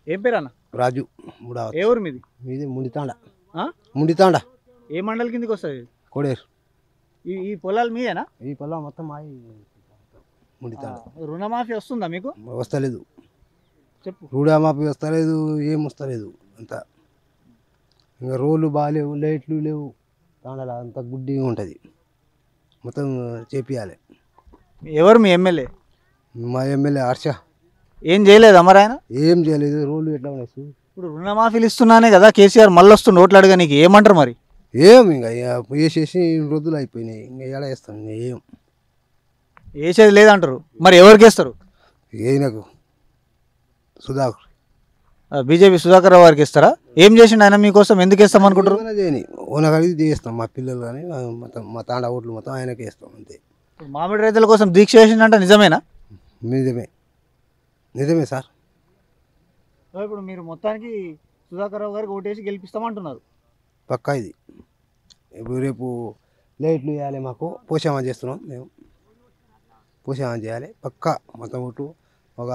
ఏం పేరు అన్న రాజు మూడవ ఏ ఊరు మీది మీది ముండితాండ ఆ? ముండితాండ ఏ మండలి కిందకి వస్తుంది కోడేరు ఈ ఈ పొలాలు మీయేనా ఈ పొలం మొత్తం మాయి ముండితాండ ఆ, రుణమాఫీ వస్తుందా మీకు వస్తలేదు చెప్పు రూడామాపి వస్తలేదు ఏం వస్తలేదు అంత ఇంకా రోడ్లు బాగాలేవు లైట్లు లేవు తాండల అంత గుడ్డిగా ఉంటుంది మొత్తం చేపియాలి ఎవరు మీ ఎమ్మెల్యే మా ఎమ్మెల్యే హర్ష ఏం చేయలేదా మరి ఆయన ఏం చేయలేదు రోడ్లు ఎట్లా ఉన్నాయి చూ. ఇప్పుడు రుణమాఫీలు ఇస్తున్నానే కదా కేసీఆర్ మళ్ళీ వస్తుండు ఓట్లు అడగా నీకు ఏమంటారు మరి ఏం ఇంకా ఇక వేసేసి రోజులు అయిపోయినాయి ఇంకా ఎలా వేస్తాం ఇంకా ఏం వేసేది లేదంటారు మరి ఎవరికి వేస్తారు ఈయనకు సుధాకర్ బీజేపీ సుధాకర్ రావు గారికి ఇస్తారా ఏం చేసిండు ఆయన మీకోసం ఎందుకు వేస్తాం అనుకుంటారు ఏమైనా చేయని ఓనకడిగి చేస్తాం మా పిల్లలు కానీ మా- మొత్తం మా తాండ ఓట్లు మొత్తం ఆయనకే ఇస్తాం అంతే ఇప్పుడు మామిడి రైతుల కోసం దీక్ష చేసిండంట నిజమేనా నిజమే నిజమే సార్ ఇప్పుడు మీరు మొత్తానికి సుధాకర్ రావు గారికి ఓటేసి గెలిపిస్తామంటున్నారు పక్కా ఇది ఇప్పుడు రేపు లైట్లు వేయాలి మాకు పోషామా చేస్తున్నాం మేము పోషామా చేయాలి పక్కా మొత్తం ఓటు ఒక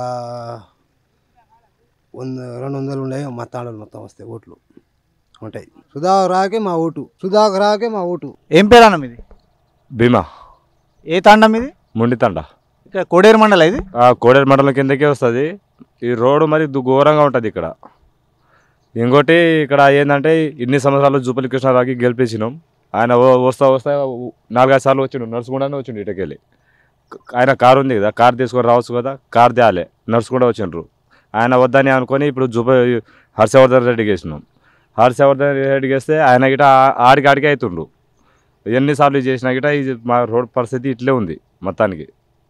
వంద రెండు వందలు ఉన్నాయి మా తాండలు మొత్తం వస్తాయి ఓట్లు ఉంటాయి సుధాకర్ రాకే మా ఓటు సుధాకర్ రాకే మా ఓటు ఏం పేరు అన్న మీది భీమా ఏ తాండం ఇది ముండితండ ఇక్కడ కోడేరు మండలం ఇది ఆ కోడేరు మండలం కిందకే వస్తుంది ఈ రోడ్డు మరి దు- ఘోరంగా ఉంటుంది ఇక్కడ ఇంకోటి ఇక్కడ ఏంటంటే ఇన్ని సంవత్సరాలు జూపల్లి కృష్ణారావుకి గెలిపించినాం ఆయన వ- వస్తా వస్తా నాలుగైదు సార్లు వచ్చిండు నడుచుకుండానే వచ్చిండు ఇటకెళ్ళి ఆయన కారు ఉంది కదా కార్ తీసుకొని రావచ్చు కదా కార్ తేయాలి నడుచుకుంటూ వచ్చిండ్రు ఆయన వద్దని అనుకొని ఇప్పుడు జూప హర్షవర్ధన్ రెడ్డికి వేసినాం హర్షవర్ధన్ రెడ్డికి వేస్తే ఆయన గిట ఆ- ఆడికి ఆడికి అవుతుండు ఎన్నిసార్లు చేసినా గిట ఇది మా రోడ్ పరిస్థితి ఇట్లే ఉంది మొత్తానికి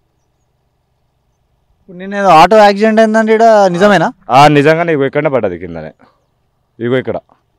ఇప్పుడు నేను ఏదో ఆటో యాక్సిడెంట్ అయిందంటే ఇక్కడ నిజమేనా ఆ నిజంగానే ఇగో ఇక్కడనే పడ్డది కిందనే ఇగో ఇక్కడ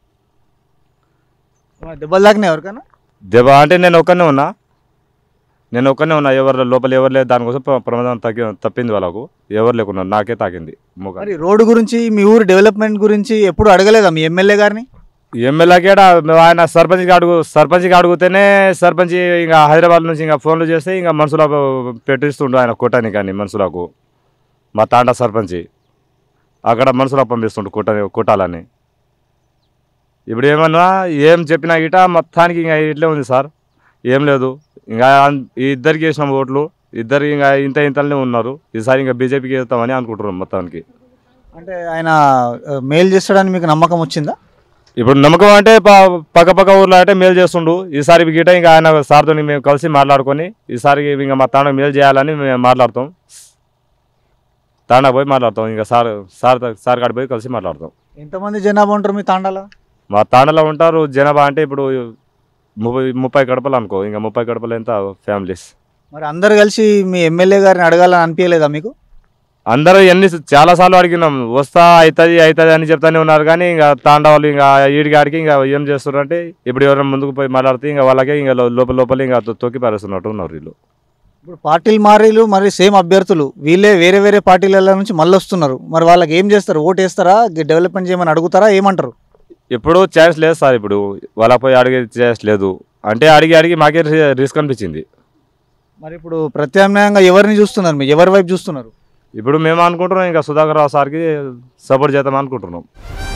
ఏమైనా దెబ్బలు తాకినాయి ఎవరికైనా దెబ్బ అంటే నేను ఒక్కనే ఉన్నా నేను ఒక్కనే ఉన్నా ఎవరు లోపల ఎవరు లేదు దానికోసం ప్ర- ప్రమాదం తగ్గి తప్పింది వాళ్ళకు ఎవరు లేకున్నారు నాకే తాకింది ముఖం మరి రోడ్డు గురించి మీ ఊరు డెవలప్మెంట్ గురించి ఎప్పుడు అడగలేదా మీ ఎమ్మెల్యే గారిని ఎమ్మెల్యేకి ఆయన సర్పంచ్కి అడుగు సర్పంచ్కి అడిగితేనే సర్పంచ్ ఇంకా హైదరాబాద్ నుంచి ఇంకా ఫోన్లు చేస్తే ఇంకా మనుషులకు పెట్టిస్తుండు ఆయన కొట్టని కానీ మనుషులకు మా తాండా సర్పంచ్ అక్కడ మనుషులకు పంపిస్తుండు కొట్ట కొట్టాలని ఇప్పుడు ఏమన్నా ఏం చెప్పినా గిట మొత్తానికి ఇంకా ఇట్లే ఉంది సార్ ఏం లేదు ఇంకా అన్- ఈ ఇద్దరికి వేసినాం ఓట్లు ఇద్దరు ఇంకా ఇంత ఇంతలోనే ఉన్నారు ఈసారి ఇంకా బీజేపీకి వేస్తామని అనుకుంటున్నాం మొత్తానికి అంటే ఆయన ఆ, మేలు చేస్తాడని మీకు నమ్మకం వచ్చిందా ఇప్పుడు నమ్మకం అంటే ప- పక్క పక్క ఊర్లో అంటే మేలు చేస్తుండు ఈసారి గిట ఇంకా ఆయన సార్తో మేము కలిసి మాట్లాడుకొని ఈసారి ఇంకా మా తాండ మేలు చేయాలని మేము మాట్లాడతాం తాండా పోయి మాట్లాడతాం ఇంకా సార్ సార్ త- సార్ కాడికి పోయి కలిసి మాట్లాడతాం ఎంతమంది జనాభా ఉంటారు మీ తాండాలో మా తాండలో ఉంటారు జనాభా అంటే ఇప్పుడు ముప్పై ముప్పై గడపలు అనుకో ఇంకా ముప్పై గడపలు ఎంత ఫ్యామిలీస్ మరి అందరు కలిసి మీ ఎమ్మెల్యే గారిని అడగాలని అనిపించలేదా మీకు అందరూ ఎన్ని చాలా సార్లు అడిగినాం వస్తా అవుతుంది అవుతుంది అని చెప్తానే ఉన్నారు కానీ ఇంకా తాండా వాళ్ళు ఇంకా ఈడిగాడికి ఇంకా ఏం చేస్తున్నారు అంటే ఇప్పుడు ఎవరైనా ముందుకు పోయి మాట్లాడితే ఇంకా వాళ్ళకే ఇంకా లో- లోపల లోపల ఇంకా తొ- తొక్కి పారేస్తున్నట్టు ఉన్నారు వీళ్ళు ఇప్పుడు పార్టీలు మారీలు మరి సేమ్ అభ్యర్థులు వీళ్ళే వేరే వేరే పార్టీల నుంచి మళ్ళీ వస్తున్నారు మరి వాళ్ళకి ఏం చేస్తారు ఓటు వేస్తారా డెవలప్మెంట్ చేయమని అడుగుతారా ఏమంటారు ఇప్పుడు ఛాన్స్ లేదు సార్ ఇప్పుడు వాళ్ళ పోయి అడిగే ఛాన్స్ లేదు అంటే అడిగి అడిగి మాకే రి- రిస్క్ అనిపించింది మరి ఇప్పుడు ప్రత్యామ్నాయంగా ఎవరిని చూస్తున్నారు మీరు ఎవరి వైపు చూస్తున్నారు ఇప్పుడు మేము అనుకుంటున్నాం ఇంకా సుధాకర్ రావు సార్కి సపోర్ట్ చేద్దాం అనుకుంటున్నాం